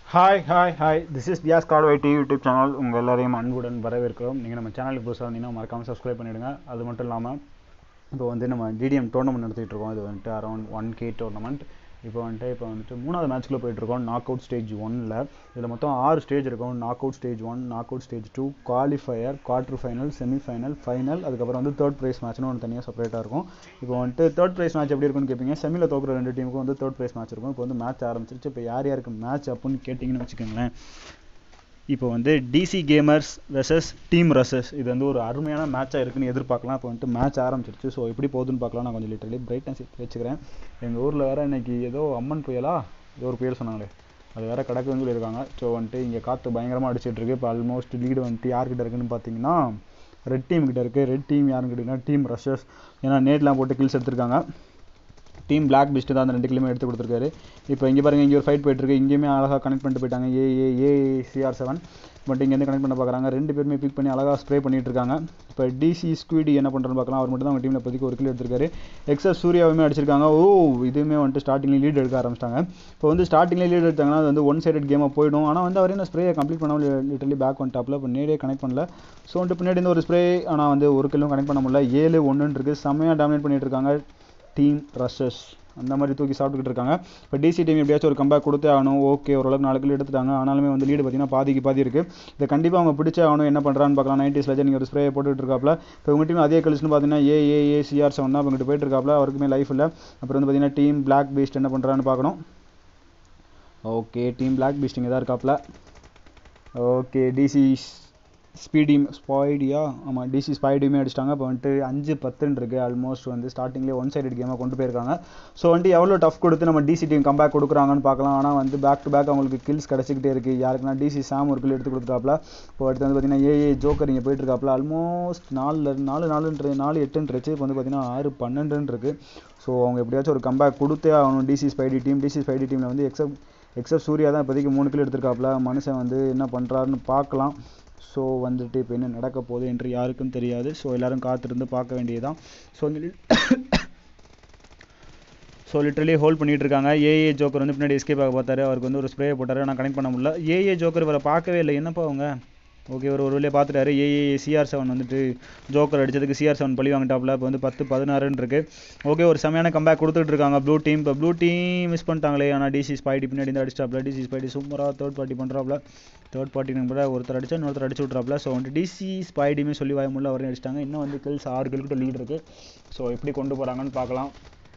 hi hi hi this is தியாஸ் card வைட்டி YouTube channel உங்கள் எல்லாரையும் அன்புடன் வரவேற்கிறோம் நீங்கள் நம்ம சேனலுக்கு புதுசாக இருந்தீங்கன்னா மறக்காமல் சப்ஸ்கிரைப் பண்ணிவிடுங்க அது மட்டும் இல்லாமல் இப்போ வந்து நம்ம டிடிஎம் டோர்னமெண்ட் நடத்திட்டு இருக்கோம் இது வந்துட்டு அரௌண்ட் ஒன் கே டோர்னமெண்ட் இப்போ வந்துட்டு இப்போ வந்துட்டு மூணாவது மேட்ச்க்குள்ளே போயிட்டுருக்கோம் நாக் அவுட் ஸ்டேஜ் ஒனில் இதில் மொத்தம் ஆறு ஸ்டேஜ் இருக்கும் knock out stage one knock out stage two qualifier quarter final semifinal final அதுக்கப்புறம் வந்து தேர்ட் ப்ரைஸ் மேட்ச்னு ஒன்று தனியாக செப்பரேட்டாக இருக்கும் இப்போ வந்துட்டு தேர்ட் ப்ரைஸ் மேட்ச் எப்படி இருக்குன்னு கேட்பீங்க செமியில் தோக்குற ரெண்டு டீமுக்கும் வந்து தேர்ட் ப்ரைஸ் மேட்ச் இருக்கும் இப்போ வந்து மேட்ச் ஆரம்பிச்சிருச்சு இப்போ யார் யாருக்கு மேட்ச் அப்படின்னு கேட்டிங்கன்னு வச்சுக்கோங்களேன் இப்போ வந்து டிசி கேமர்ஸ் வெர்சஸ் டீம் ரசஸ் இது வந்து ஒரு அருமையான மேட்சாக இருக்குன்னு எதிர்பார்க்கலாம் இப்போ வந்துட்டு மேட்ச் ஆரம்பிச்சிருச்சு ஸோ எப்படி போகுதுன்னு பார்க்கலாம் நான் கொஞ்சம் லிட்டரலி பிரைட்னஸ் வச்சுக்கிறேன் எங்கள் ஊரில் வேறு இன்னைக்கு ஏதோ அம்மன் புயலா ஏதோ ஒரு புயல் சொன்னாங்களே அது வேறு கிடக்குதுன்னு சொல்லியிருக்காங்க ஸோ வந்துட்டு இங்கே காற்று பயங்கரமாக அடிச்சிட்டு இருக்கு இப்போ ஆல்மோஸ்ட் லீடு வந்துட்டு யார்கிட்ட இருக்குன்னு பார்த்தீங்கன்னா ரெட் டீம் கிட்ட இருக்குது ரெட் டீம் யாருன்னு கேட்டிங்கன்னா டீம் ரஷர்ஸ் ஏன்னா நேட்லாம் போட்டு கில்ஸ் எடுத்திருக்காங்க டீம் பிளாக் பிஸ்ட் தான் அந்த ரெண்டு கிலோமே எடுத்து கொடுத்துருக்காரு இப்போ இங்கே பாருங்க இங்கே ஒரு ஃபைட் போயிட்டு இருக்கு இங்கேயுமே அழகாக கனெக்ட் பண்ணிட்டு போயிட்டாங்க A A A CR seven but இங்கேருந்து கனெக்ட் பண்ண பார்க்குறாங்க ரெண்டு பேருமே பிக் பண்ணி அழகாக ஸ்ப்ரே பண்ணிட்டு இருக்காங்க இப்போ டிசி ஸ்குவிடி என்ன பண்ணுறன்னு பார்க்கலாம் அவர் மட்டும் தான் அவங்க டீமில் இப்போதைக்கு ஒரு கிலோ எடுத்திருக்காரு எக்ஸஸ் சூர்யாவுமே அடிச்சிருக்காங்க ஓ இதுவுமே வந்துட்டு ஸ்டார்டிங்லேயே லீட் எடுக்க ஆரம்பிச்சிட்டாங்க இப்போ வந்து ஸ்டார்டிங்லேயே லீட் எடுத்தாங்கன்னா அது வந்து ஒன் சைடட் கேமாக போயிடும் ஆனால் வந்து அவரே இந்த ஸ்ப்ரேயை கம்ப்ளீட் பண்ணாமல் லிட்டரலி பேக் ஒன் டாப்பில் இப்போ நேரே கனெக்ட் பண்ணல ஸோ வந்துட்டு பின்னாடி இந்த ஒரு ஸ்ப்ரே ஆனால் வந்து ஒரு கிலோ கனெக்ட் பண்ண முடியல ஏழு ஒன்றுன்னு இருக்குது செம்மையாக டாமினேட் பண்ணிட்டு இருக்காங்க டீம் ரஷஸ் அந்த மாதிரி தூக்கி சாப்பிட்டுக்கிட்டு இருக்காங்க இப்போ டிசி டீம் எப்படியாச்சும் ஒரு கம்பேக் கொடுத்தே ஆகணும் ஓகே ஓரளவுக்கு நாலு கிலோ எடுத்துட்டாங்க ஆனாலுமே வந்து லீடு பார்த்தீங்கன்னா பாதிக்கு பாதி இருக்குது இதை கண்டிப்பாக அவங்க பிடிச்சே ஆகணும் என்ன பண்ணுறான்னு பார்க்கலாம் நைன்டிஸ் லெஜன் நீங்கள் ஒரு ஸ்ப்ரே போட்டுட்டு இருக்காப்ல இப்போ உங்கள் டீம் அதே கழிச்சுன்னு பார்த்தீங்கன்னா ஏ ஏ ஏ சிஆர் செவன் தான் இங்கிட்டு போயிட்டு இருக்காப்ல அவருக்குமே லைஃப் இல்லை அப்புறம் வந்து பார்த்தீங்கன்னா டீம் பிளாக் பீஸ்ட் என்ன பண்ணுறான்னு பார்க்கணும் ஓகே டீம் பிளாக் பீஸ்ட் இங்கே தான் இருக்காப்ல ஓகே டிசி ஸ்பீடி ஸ்பாய்டியா ஆமாம் டிசி ஸ்பைடியுமே அடிச்சிட்டாங்க இப்போ வந்துட்டு அஞ்சு பத்துன்னு இருக்குது ஆல்மோஸ்ட் வந்து ஸ்டார்டிங்லேயே ஒன் சைடட் கேமாக கொண்டு போயிருக்காங்க ஸோ வந்துட்டு எவ்வளோ டஃப் கொடுத்து நம்ம டிசி டீம் கம்பேக் கொடுக்குறாங்கன்னு பார்க்கலாம் ஆனால் வந்து பேக் டு பேக் அவங்களுக்கு கில்ஸ் கிடச்சிக்கிட்டே இருக்குது யாருக்குன்னா டிசி சாம் ஒரு கில் எடுத்து கொடுத்துட்டாப்ல இப்போ அடுத்து வந்து பார்த்தீங்கன்னா ஏஏ ஜோக்கர் இங்கே போயிட்டு இருக்காப்ல ஆல்மோஸ்ட் நாலு நாலு நாலுன்ற நாலு எட்டுன்றுச்சு இப்போ வந்து பார்த்தீங்கன்னா ஆறு பன்னெண்டுன்னு இருக்குது ஸோ அவங்க எப்படியாச்சும் ஒரு கம்பேக் கொடுத்தே ஆகணும் DC Spidey team DC Spidey டீமில் வந்து எக்ஸப்ட் எக்ஸப்ட் சூர்யா தான் இப்போதைக்கு மூணு கிலோ எடுத்திருக்காப்ல மனுஷன் வந்து என்ன பண்ணுறாருன்னு பார்க்கலாம் ஸோ வந்துட்டு இப்போ என்ன நடக்க போகுது என்று யாருக்கும் தெரியாது ஸோ எல்லோரும் காத்திருந்து பார்க்க வேண்டியதுதான் ஸோ ஸோ லிட்டரலி ஹோல்ட் பண்ணிட்டு இருக்காங்க ஏஏ ஜோக்கர் வந்து பின்னாடி எஸ்கேப் ஆக பார்த்தாரு அவருக்கு வந்து ஒரு ஸ்ப்ரே போட்டாரு ஆனால் கனெக்ட் பண்ண முடியல ஏஏ ஜோக்கர் இவரை பார்க்கவே இல்லை என்னப்பா அவங்க ஓகே ஒரு ஒரு வழியாக பார்த்துட்டாரு ஏஏ சிஆர் செவன் வந்துட்டு ஜோக்கர் அடிச்சதுக்கு சிஆர் செவன் பழி வாங்கிட்டாப்ல இப்போ வந்து பத்து பதினாறுன்னு இருக்கு ஓகே ஒரு செமையான கம்பேக் கொடுத்துட்டு இருக்காங்க ப்ளூ டீம் இப்போ ப்ளூ டீம் மிஸ் பண்ணிட்டாங்களே ஆனால் டிசி ஸ்பைடி பின்னாடி இருந்து அடிச்சிட்டாப்ல டிசி ஸ்பைடி சூப்பராக தேர்ட் பார்ட்டி பண்ணுறாப்ல தேர்ட் பார்ட்டி கூட ஒருத்தர் அடிச்சா இன்னொருத்தர் அடிச்சு விட்றாப்ல ஸோ வந்துட்டு டிசி ஸ்பைடியுமே சொல்லி வாய முடியல வரையும் அடிச்சிட்டாங்க இன்னும் வந்து கில்ஸ் ஆறு கிலோக்கிட்ட லீட் இருக்குது ஸோ எப்படி கொண்டு போகிறாங்கன்னு பார்க்கலாம்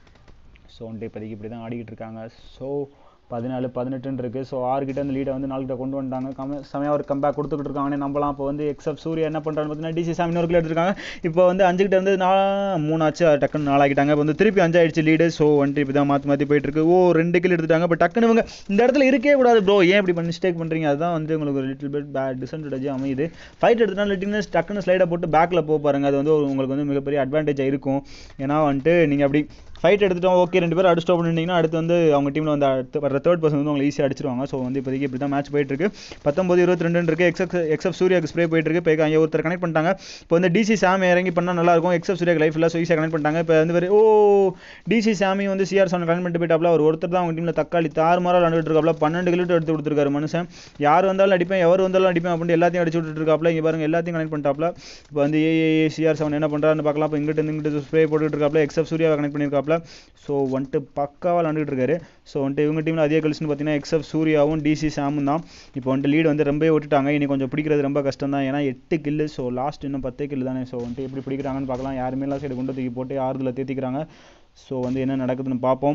ஸோ வந்துட்டு இப்போதைக்கு இப்படி தான் ஆடிக்கிட்டு இருக்காங்க ஸோ பதினாலு பதினெட்டுன்னு இருக்குது ஸோ ஆறு கிட்ட அந்த லீடை வந்து நாலு கிட்ட கொண்டு வந்துட்டாங்க கம்ம செமையாக ஒரு கம்பேக் கொடுத்துக்கிட்டு இருக்காங்கன்னு நம்பலாம் இப்போ வந்து எக்ஸப்ட் சூர்யா என்ன பண்ணுறான்னு பார்த்தீங்கன்னா டிசி சாமி இன்னொரு கிலோ எடுத்துருக்காங்க இப்போ வந்து அஞ்சு கிட்ட வந்து நான் மூணாச்சு டக்குன்னு நாலாகிட்டாங்க இப்போ வந்து திருப்பி அஞ்சாயிடுச்சு லீடு ஸோ வந்துட்டு இப்போ தான் மாற்றி மாற்றி போயிட்டு இருக்கு ஓ ரெண்டு கிலோ எடுத்துட்டாங்க இப்போ டக்குன்னு இவங்க இந்த இடத்துல இருக்கே கூடாது ப்ரோ ஏன் இப்படி மிஸ்டேக் பண்ணுறீங்க அதுதான் வந்து உங்களுக்கு ஒரு லிட்டில் பிட் பேட் டிஸ்அட்வான்டேஜ் அமையுது ஃபைட் எடுத்துட்டாலும் லிட்டிங்னு டக்குன்னு ஸ்லைடை போட்டு பேக்கில் போக பாருங்க அது வந்து உங்களுக்கு வந்து மிகப்பெரிய அட்வான்டேஜாக இருக்கும் ஏன்னா வந்துட்டு நீங்கள் அப்படி ஃபைட் எடுத்துட்டோம் ஓகே ரெண்டு பேரும் அடிச்சிட்டோம் பண்ணிட்டீங்கன்னா அடுத்து வந்து அவங்க டீமில் வந்து அடுத்து வர தேர்ட் பர்சன் வந்து அவங்க ஈஸியாக அடிச்சிருவாங்க ஸோ வந்து இப்போதைக்கு இப்படி தான் மேட்ச் போயிட்டு இருக்கு பத்தொம்பது இருபத்தி ரெண்டு இருக்கு எக்ஸப் எக்ஸப் சூர்யாக்கு ஸ்ப்ரே போயிட்டு இருக்கு இப்போ அங்கே ஒருத்தர் கனெக்ட் பண்ணிட்டாங்க இப்போ வந்து டிசி சாமி இறங்கி பண்ணால் நல்லா இருக்கும் எக்ஸப் சூர்யாக்கு லைஃப் இல்லை ஸோ ஈஸியாக கனெக்ட் பண்ணிட்டாங்க இப்போ வந்து ஓ டிசி சாமி வந்து சிஆர் செவன் கனெக்ட் பண்ணிட்டு போயிட்டாப்ல அவர் ஒருத்தர் தான் அவங்க டீமில் தக்காளி தாறு மாறாக விளாண்டுட்டு இருக்காப்ல பன்னெண்டு கிலோ எடுத்து கொடுத்துருக்காரு மனுஷன் யார் வந்தாலும் அடிப்பேன் எவர் வந்தாலும் அடிப்பேன் அப்படின்னு எல்லாத்தையும் அடிச்சு விட்டுட்டு இருக்காப்ல இங்கே பாருங்க எல்லாத்தையும் கனெக்ட் பண்ணிட்டாப்ல இப்போ வந்து ஏஏ சிஆர் செவன் என்ன பண்ணுறாருன்னு பார்க்கலாம் இப்போ இங்கிட்ட இங்கிட்ட ஸ்ப்ரே போட்டுட்டு இருக்காப்ல எக்ஸப் சூர்யாவை கனெக்ட் பண்ணியிருக்காப்ல ஸோ வந்துட்டு பக்காவாக விளாண்டுட்டு இருக்காரு ஸோ வந்துட்டு இவங்க டீமில் அதே கழிச்சுன்னு பார்த்தீங்கன்னா எக்ஸப் சூர்யாவும் டிசி சாமும் தான் இப்போ வந்துட்டு லீடு வந்து ரொம்ப விட்டுட்டாங்க இனி கொஞ்சம் பிடிக்கிறது ரொம்ப கஷ்டம் தான் ஏன்னா எட்டு கில்லு ஸோ லாஸ்ட் இன்னும் பத்தே கில்லு தானே ஸோ வந்துட்டு எப்படி பிடிக்கிறாங்கன்னு பார்க்கலாம் யாருமே எல்லாம் சைடு கொண்டு தூக்கி போட்டு ஆறுதல் தேத்திக்கிறாங்க ஸோ வந்து என்ன நடக்குதுன்னு பார்ப்போம்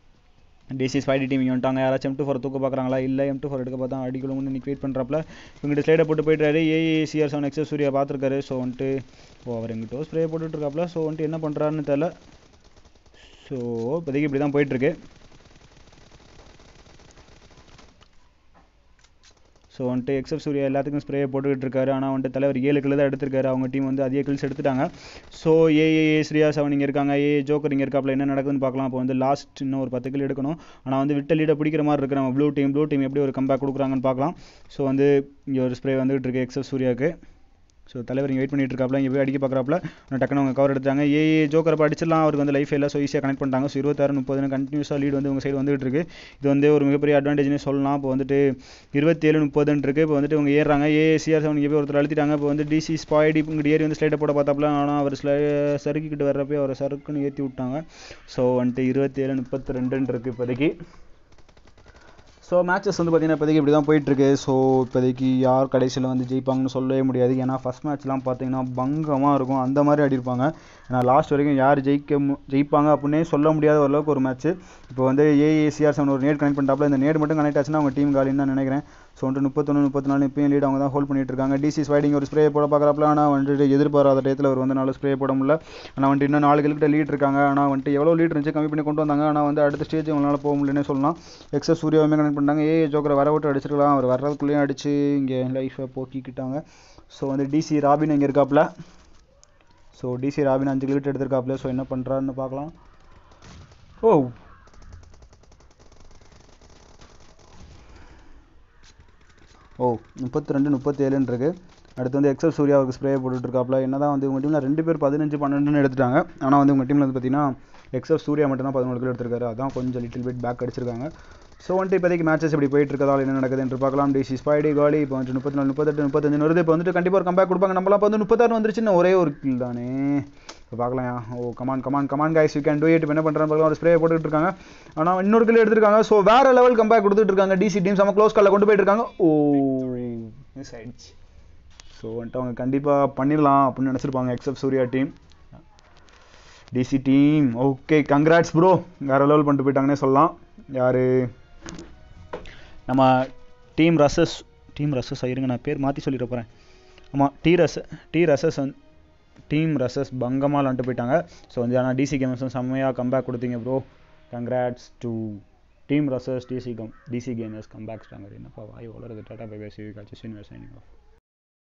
டிசி ஸ்பைடி டீம் இங்கே வந்துட்டாங்க யாராச்சும் எம் டூ ஃபோர் தூக்க பார்க்குறாங்களா இல்லை எம் டூ ஃபோர் எடுக்க பார்த்தா அடிக்கணும்னு இன்னைக்கு வெயிட் பண்ணுறாப்ல இவங்ககிட்ட ஸ்லைடை போட்டு போயிட்டாரு ஏஏசிஆர் செவன் எக்ஸஸ் சூர்யா பார்த்துருக்காரு ஸோ வந்துட்டு ஓ அவர் எங்கிட்ட ஸ்ப்ரே போட்டுட்டு இருக்காப்ல ஸோ வந்துட்டு என்ன பண்ணுறாருன்னு தெரில ஸோ இப்போதைக்கு இப்படி தான் போயிட்டுருக்கு ஸோ வந்துட்டு எக்ஸப் சூர்யா எல்லாத்துக்கும் ஸ்ப்ரே போட்டுக்கிட்டு இருக்காரு ஆனால் வந்துட்டு தலைவர் ஏழு கிலோ தான் எடுத்திருக்காரு அவங்க டீம் வந்து அதிக கில்ஸ் எடுத்துட்டாங்க ஸோ ஏஏ ஸ்ரீயா செவன் இங்கே இருக்காங்க ஏ ஜோக்கர் இங்கே இருக்காப்ல என்ன நடக்குதுன்னு பார்க்கலாம் இப்போ வந்து லாஸ்ட் இன்னும் ஒரு பத்து கிலோ எடுக்கணும் ஆனால் வந்து விட்ட லீடை பிடிக்கிற மாதிரி இருக்குது நம்ம ப்ளூ டீம் ப்ளூ டீம் எப்படி ஒரு கம்பேக் கொடுக்குறாங்கன்னு பார்க்கலாம் ஸோ வந்து இங்கே ஒரு ஸ்ப்ரே வந்துகிட்டு இருக்கு எக்ஸப் சூர்யாவுக்கு ஸோ தலைவர் இங்கே வெயிட் பண்ணிட்டு இருக்காப்ல இங்கே போய் அடிக்க பார்க்குறாப்ல டக்குனு அவங்க கவர் எடுத்தாங்க ஏ ஜோக்கரை அடிச்சிடலாம் அவருக்கு வந்து லைஃப் இல்லை ஸோ ஈஸியாக கனெக்ட் பண்ணிட்டாங்க ஸோ இருபத்தாறு முப்பதுன்னு கண்டினியூஸாக லீட் வந்து உங்கள் சைடு வந்துட்டு இருக்கு இது வந்து ஒரு மிகப்பெரிய அட்வான்டேஜ்னு சொல்லலாம் இப்போ வந்துட்டு இருபத்தேழு முப்பதுன்னு இருக்கு இப்போ வந்துட்டு இவங்க ஏறுறாங்க ஏசிஆர் செவன் இங்கே போய் ஒருத்தர் அழுத்திட்டாங்க இப்போ வந்து டிசி ஸ்பாய்டி இங்கிட்டு ஏறி வந்து ஸ்லைட்டை போட பார்த்தாப்ல ஆனால் அவர் ஸ்லை சறுக்கிக்கிட்டு வர்றப்பே அவரை சறுக்குன்னு ஏற்றி விட்டாங்க ஸோ வந்துட்டு இருபத்தேழு முப்பத்தி ரெண்டுன்னு இருக்குது இப்போதைக்கு ஸோ மேட்சஸ் வந்து பார்த்தீங்கன்னா இப்போதைக்கு இப்படி தான் போயிட்டுருக்கு ஸோ இப்போதைக்கு யார் கடைசியில் வந்து ஜெயிப்பாங்கன்னு சொல்லவே முடியாது ஏன்னா ஃபஸ்ட் மேட்ச்லாம் பார்த்தீங்கன்னா பங்கமாக இருக்கும் அந்த மாதிரி ஆடிருப்பாங்க ஏன்னா லாஸ்ட் வரைக்கும் யார் ஜெயிக்க மு ஜெயிப்பாங்க அப்படின்னே சொல்ல முடியாத ஓரளவுக்கு ஒரு மேட்ச் இப்போ வந்து ஏஏசிஆர் செவன் ஒரு நேட் கனெக்ட் பண்ணிட்டாப்ல இந்த நேட் மட்டும் கனெக்ட் ஆச்சுன்னா அவங்க டீம் காலின்னு தான் நினைக்கிறேன் ஸோ வந்துட்டு முப்பத்தொன்று முப்பத்தி நாலு இப்பயும் லீட் அவங்க தான் ஹோல்ட் பண்ணிட்டு இருக்காங்க டிசி ஸ்வைடிங் ஒரு ஸ்ப்ரே போட பார்க்குறாப்ல ஆனால் வந்துட்டு எதிர்பாராத டயத்தில் அவர் வந்து நாலு ஸ்ப்ரே போட முடியல ஆனால் வந்துட்டு இன்னும் நாலு கிலோக்கிட்ட லீட் இருக்காங்க ஆனால் வந்துட்டு எவ்வளோ லீட் இருந்துச்சு கம்மி பண்ணி கொண்டு வந்தாங்க ஆனால் வந்து அடுத்த ஸ்டேஜ் அவங்களால போக முடியலன்னு சொல்லலாம் எக்ஸஸ் சூர்யாவுமே கனெக்ட் பண்ணிட்டாங்க ஏ ஜோக்கரை வர விட்டு அடிச்சிருக்கலாம் அவர் வர்றதுக்குள்ளேயும் அடிச்சு இங்கே லைஃப்பை போக்கிக்கிட்டாங்க ஸோ வந்து டிசி ராபின் இங்கே இருக்காப்ல ஸோ டிசி ராபின் அஞ்சு கிலோமீட்டர் எடுத்திருக்காப்ல ஸோ என்ன பண்ணுறாருன்னு பார்க்கலாம் ஓ ஓ முப்பத்தி ரெண்டு முப்பத்தேழுன்னு இருக்கு அடுத்து வந்து எக்ஸல் சூர்யா அவருக்கு ஸ்ப்ரே போட்டுட்ருக்காப்ல என்ன தான் வந்து உங்கள் டீமில் ரெண்டு பேர் பதினஞ்சு பன்னெண்டுன்னு எடுத்துட்டாங்க ஆனால் வந்து உங்கள் டீமில் வந்து பார்த்தீங்கன்னா எக்ஸல் சூர்யா மட்டும் தான் பதினொன்று கிலோ எடுத்திருக்காரு அதான் கொஞ்சம் லிட்டில் பிட் பேக் அடிச்சிருக்காங்க ஸோ வந்துட்டு இப்போதைக்கு மேட்சஸ் இப்படி போயிட்டு இருக்கதால் என்ன நடக்குது என்று பார்க்கலாம் டிசி ஸ்பைடி காலி இப்போ வந்துட்டு முப்பத்தி நாலு முப்பத்தெட்டு முப்பத்தஞ்சு வருது இப்போ வந்துட்டு கண்டிப்பாக ஒரு கம்பேக் கொடுப்பாங்க நம்மளாம் இப்போ வந்து முப்பத்தாறு வந்துருச்சுன்னு ஒரே ஒரு கில் தானே இப்போ பார்க்கலாம் oh come on come on come on guys you can do it இப்போ என்ன பண்ணுறாங்க பார்க்கலாம் ஒரு ஸ்ப்ரே போட்டுட்டு இருக்காங்க ஆனால் இன்னொரு கில் எடுத்திருக்காங்க ஸோ வேற லெவல் கம்பேக் கொடுத்துட்டு இருக்காங்க டிசி டீம் செம்ம க்ளோஸ் காலில் கொண்டு போயிட்டு இருக்காங்க ஓ மிஸ் ஆயிடுச்சு ஸோ வந்துட்டு அவங்க கண்டிப்பாக பண்ணிடலாம் அப்படின்னு நினச்சிருப்பாங்க except Surya team DC team okay congrats bro வேறு லெவல் பண்ணிட்டு போயிட்டாங்கன்னே சொல்லலாம் யார் நம்ம டீம் ரசஸ் டீம் ரசஸ் இருங்க நான் பேர் மாற்றி சொல்லிட போகிறேன் ஆமாம் டி ரஸ் டி ரசஸ் வந்து டீம் ரசஸ் பங்கமாக விளாண்டு போயிட்டாங்க ஸோ வந்து ஆனால் டிசி கேமர்ஸும் செம்மையாக கம்பேக் கொடுத்தீங்க ப்ரோ கங்க்ராட்ஸ் டு டீம் ரசஸ் DC come DC gamers comeback stronger என்னப்பா வாய் வளருது டாட்டா பை பை சி காட்சி சீனியர் சைனிங் ஆஃப்